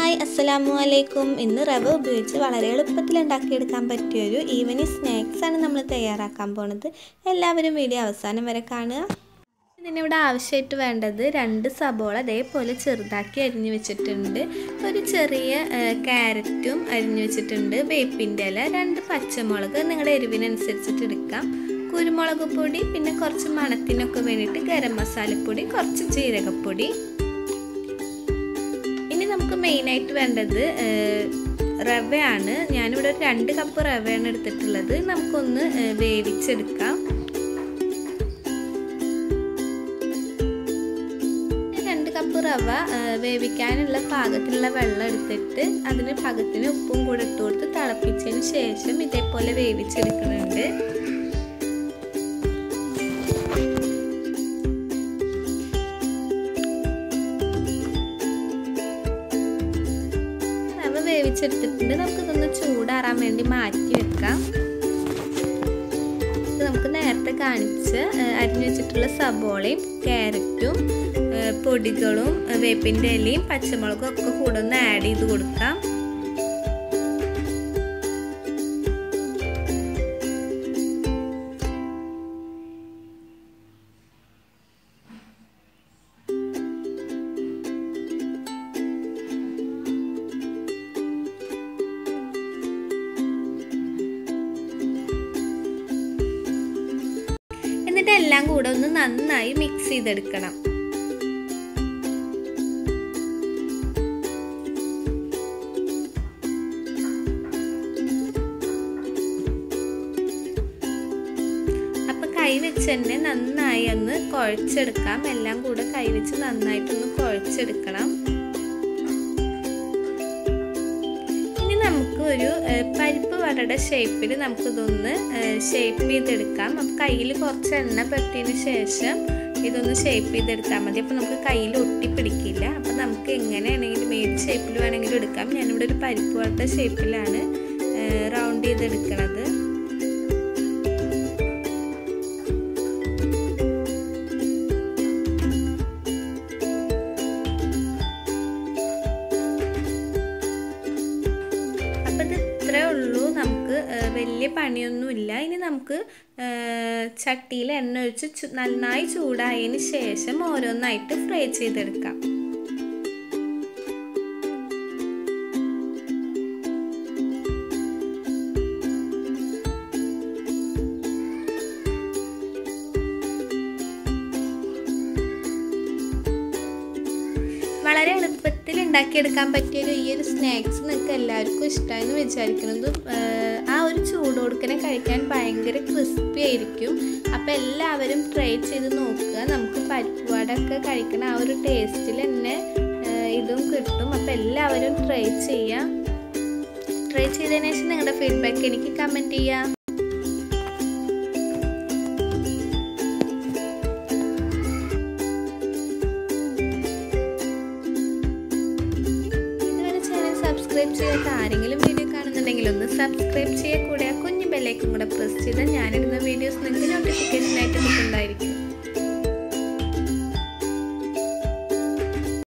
hi അസ്സലാമു അലൈക്കും ഇന്ന് റവ ഉപയോഗിച്ച് വളരെ എളുപ്പത്തിൽ ഉണ്ടാക്കിയെടുക്കാൻ പറ്റിയൊരു ഈവനിങ് സ്നാക്സ് ആണ് നമ്മൾ തയ്യാറാക്കാൻ പോണത് എല്ലാവരും വീഡിയോ അവസാനം വരെ കാണുക ഇതിനിവിടെ ആവശ്യമായിട്ട് വേണ്ടത് രണ്ട് സബോള അതേപോലെ ചെറുതാക്കി അരിഞ്ഞു വെച്ചിട്ടുണ്ട് ഒരു ചെറിയ ക്യാരറ്റും അരിഞ്ഞു വെച്ചിട്ടുണ്ട് വേപ്പിൻ്റെ ഇല രണ്ട് പച്ചമുളക് നിങ്ങളുടെ എരിവിനനുസരിച്ചിട്ട് എടുക്കാം കുരുമുളക് പൊടി പിന്നെ കുറച്ച് മണത്തിനൊക്കെ വേണ്ടിയിട്ട് ഗരം മസാലപ്പൊടി കുറച്ച് ജീരകപ്പൊടി ഇനി നമുക്ക് മെയിനായിട്ട് വേണ്ടത് റവയാണ് ഞാനിവിടെ ഒരു രണ്ട് കപ്പ് റവയാണ് എടുത്തിട്ടുള്ളത് നമുക്കൊന്ന് വേവിച്ചെടുക്കാം രണ്ട് കപ്പ് റവ വേവിക്കാനുള്ള പാകത്തിനുള്ള വെള്ളം എടുത്തിട്ട് അതിന് പാകത്തിന് ഉപ്പും കൂടെ ഇട്ട് കൊടുത്ത് തിളപ്പിച്ചതിന് ശേഷം ഇതേപോലെ വേവിച്ചെടുക്കുന്നുണ്ട് റവ വേവിച്ചെടുത്തിട്ടുണ്ട് നമുക്കിതൊന്ന് ചൂടാറാൻ വേണ്ടി മാറ്റി വെക്കാം നമുക്ക് നേരത്തെ കാണിച്ച് അരിഞ്ഞു വെച്ചിട്ടുള്ള സബോളയും ക്യാരറ്റും പൊടികളും വേപ്പിൻ്റെ ഇലയും പച്ചമുളകും ഒക്കെ കൂടെ ഒന്ന് ആഡ് ചെയ്ത് കൊടുക്കാം എന്നിട്ട് എല്ലാം കൂടെ ഒന്ന് നന്നായി മിക്സ് ചെയ്തെടുക്കണം അപ്പൊ കൈ വെച്ച് തന്നെ നന്നായി ഒന്ന് കുഴച്ചെടുക്കാം എല്ലാം കൂടെ കൈ വെച്ച് നന്നായിട്ടൊന്ന് കുഴച്ചെടുക്കണം ഇനി നമുക്ക് ഒരു പരിപ്പ് വടയുടെ ഷേപ്പിൽ നമുക്കിതൊന്ന് ഷേപ്പ് ചെയ്തെടുക്കാം അപ്പം കയ്യിൽ കുറച്ച് എണ്ണ പെരട്ടിയതിന് ശേഷം ഇതൊന്ന് ഷേപ്പ് ചെയ്തെടുത്താൽ മതി അപ്പോൾ നമുക്ക് കയ്യിൽ ഒട്ടിപ്പിടിക്കില്ല അപ്പം നമുക്ക് എങ്ങനെയാണെങ്കിലും ഏത് ഷേപ്പിൽ വേണമെങ്കിലും എടുക്കാം ഞാനിവിടെ ഒരു പരിപ്പ് വടയുടെ ഷേപ്പിലാണ് റൗണ്ട് ചെയ്തെടുക്കുന്നത് അപ്പം ഇത് ഇത്രേ ഉള്ളൂ നമുക്ക് വലിയ പണിയൊന്നുമില്ല ഇനി നമുക്ക് ചട്ടിയിൽ എണ്ണ ഒഴിച്ച് നന്നായി ചൂടായതിന് ശേഷം ഓരോന്നായിട്ട് ഫ്രൈ ചെയ്തെടുക്കാം വളരെ എളുപ്പത്തിൽ ഉണ്ടാക്കിയെടുക്കാൻ പറ്റിയൊരു ഈ ഒരു സ്നാക്സ് നിങ്ങൾക്ക് എല്ലാവർക്കും ഇഷ്ടമായെന്ന് വിചാരിക്കുന്നതും ആ ഒരു ചൂട് കൊടുക്കനെ കഴിക്കാൻ ഭയങ്കര ക്രിസ്പി ആയിരിക്കും അപ്പോൾ എല്ലാവരും ട്രൈ ചെയ്ത് നോക്കുക നമുക്ക് പരിപ്പുവടൊക്കെ കഴിക്കണ ആ ഒരു ടേസ്റ്റിൽ തന്നെ ഇതും കിട്ടും അപ്പോൾ എല്ലാവരും ട്രൈ ചെയ്യാം ട്രൈ ചെയ്തതിന് ശേഷം നിങ്ങളുടെ ഫീഡ്ബാക്ക് എനിക്ക് കമൻറ്റ് ചെയ്യാം സബ്സ്ക്രൈബ് ചെയ്യാത്ത ആരെങ്കിലും വീഡിയോ കാണുന്നുണ്ടെങ്കിൽ ഒന്ന് സബ്സ്ക്രൈബ് ചെയ്യുക കൂടെ ആ കുഞ്ഞു ബെല്ലൈക്കും കൂടെ പ്രസ് ചെയ്താൽ ഞാനിടുന്ന വീഡിയോസ് നിങ്ങൾക്ക് നോട്ടിഫിക്കേഷൻ ആയിട്ട് കിട്ടുന്നതായിരിക്കും